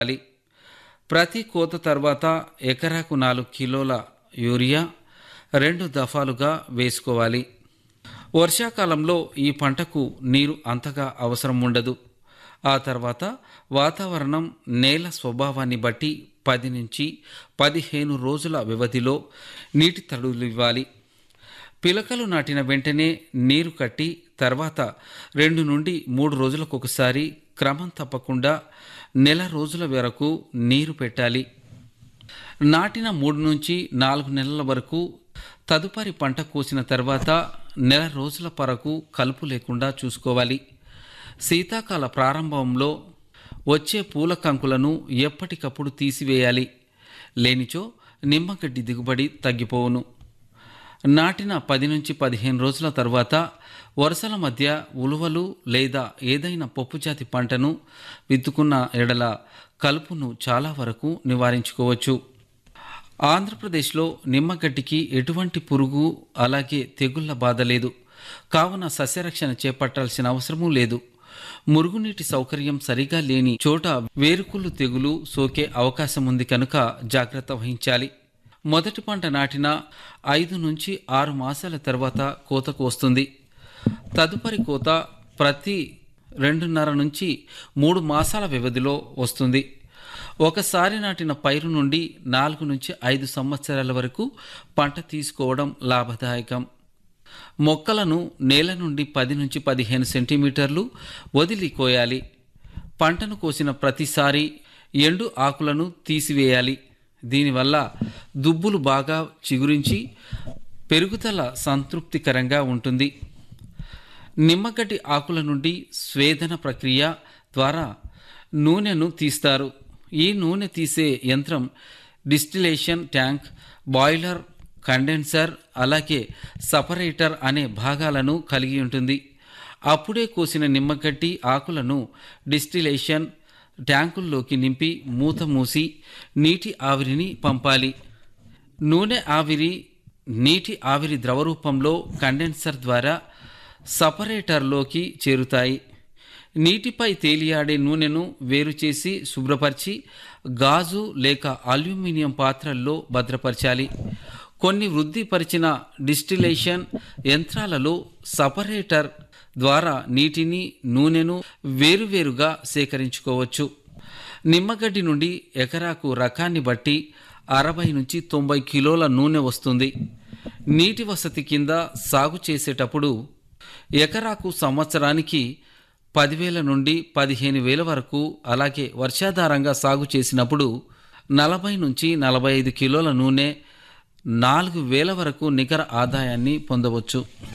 వేసుకోవాలి ప్రతి కోత తర్వాత ఎకరాకు నాలుగు కిలోల యూరియా రెండు దఫాలుగా వేసుకోవాలి వర్షాకాలంలో ఈ పంటకు నీరు అంతగా అవసరం ఉండదు ఆ తర్వాత వాతావరణం నేల స్వభావాన్ని బట్టి పది నుంచి పదిహేను రోజుల వ్యవధిలో నీటి తడులు ఇవ్వాలి పిలకలు నాటిన వెంటనే నీరు కట్టి తర్వాత రెండు నుండి మూడు రోజులకు ఒకసారి క్రమం తప్పకుండా నెల రోజుల వరకు నీరు పెట్టాలి నాటిన మూడు నుంచి నాలుగు నెలల వరకు తదుపరి పంట కోసిన తర్వాత నెల రోజుల వరకు కలుపు లేకుండా చూసుకోవాలి శీతాకాల ప్రారంభంలో వచ్చే పూల కంకులను ఎప్పటికప్పుడు తీసివేయాలి లేనిచో నిమ్మగడ్డి దిగుబడి తగ్గిపోవును నాటిన పది నుంచి పదిహేను రోజుల తర్వాత వరుసల మధ్య ఉలువలు లేదా ఏదైనా పప్పుజాతి పంటను విత్తుకున్న ఎడల కలుపును చాలా వరకు నివారించుకోవచ్చు ఆంధ్రప్రదేశ్లో నిమ్మగడ్డికి ఎటువంటి పురుగు అలాగే తెగుళ్ల బాధ లేదు కావున సస్యరక్షణ చేపట్టాల్సిన అవసరమూ లేదు మురుగునీటి సౌకర్యం సరిగా లేని చోట వేరుకుళ్ళు తెగులు సోకే అవకాశం ఉంది కనుక జాగ్రత్త వహించాలి మొదటి పంట నాటిన ఐదు నుంచి ఆరు మాసాల తర్వాత కోతకు వస్తుంది తదుపరి కోత ప్రతి రెండున్నర నుంచి మూడు మాసాల వ్యవధిలో వస్తుంది ఒకసారి నాటిన పైరు నుండి నాలుగు నుంచి ఐదు సంవత్సరాల వరకు పంట తీసుకోవడం లాభదాయకం మొక్కలను నేల నుండి పది నుంచి పదిహేను సెంటీమీటర్లు వదిలి కోయాలి పంటను కోసిన ప్రతిసారి ఎండు ఆకులను తీసివేయాలి దీనివల్ల దుబ్బులు బాగా చిగురించి పెరుగుదల సంతృప్తికరంగా ఉంటుంది నిమ్మగడ్డి ఆకుల నుండి స్వేదన ప్రక్రియ ద్వారా నూనెను తీస్తారు ఈ నూనె తీసే యంత్రం డిస్టిలేషన్ ట్యాంక్ బాయిలర్ కండెన్సర్ అలాగే సపరేటర్ అనే భాగాలను కలిగి ఉంటుంది అప్పుడే కోసిన నిమ్మగడ్డి ఆకులను డిస్టిలేషన్ ట్యాంకుల్లోకి నింపి మూత మూసి నీటి ఆవిరిని పంపాలి నూనె ఆవిరి నీటి ఆవిరి ద్రవరూపంలో కండెన్సర్ ద్వారా సపరేటర్లోకి చేరుతాయి నీటిపై తేలియాడే నూనెను వేరు చేసి శుభ్రపరిచి గాజు లేక అల్యూమినియం పాత్రల్లో భద్రపరచాలి కొన్ని వృద్ధిపరిచిన డిస్టిలేషన్ యంత్రాలలో సపరేటర్ ద్వారా నీటిని నూనెను వేరువేరుగా సేకరించుకోవచ్చు నిమ్మగడ్డి నుండి ఎకరాకు రకాన్ని బట్టి అరవై నుంచి తొంభై కిలోల నూనె వస్తుంది నీటి వసతి కింద సాగు చేసేటప్పుడు ఎకరాకు సంవత్సరానికి పదివేల నుండి పదిహేను వేల వరకు అలాగే వర్షాధారంగా సాగు చేసినప్పుడు నలభై నుంచి నలభై ఐదు కిలోల నూనె నాలుగు వేల వరకు నికర ఆదాయాన్ని పొందవచ్చు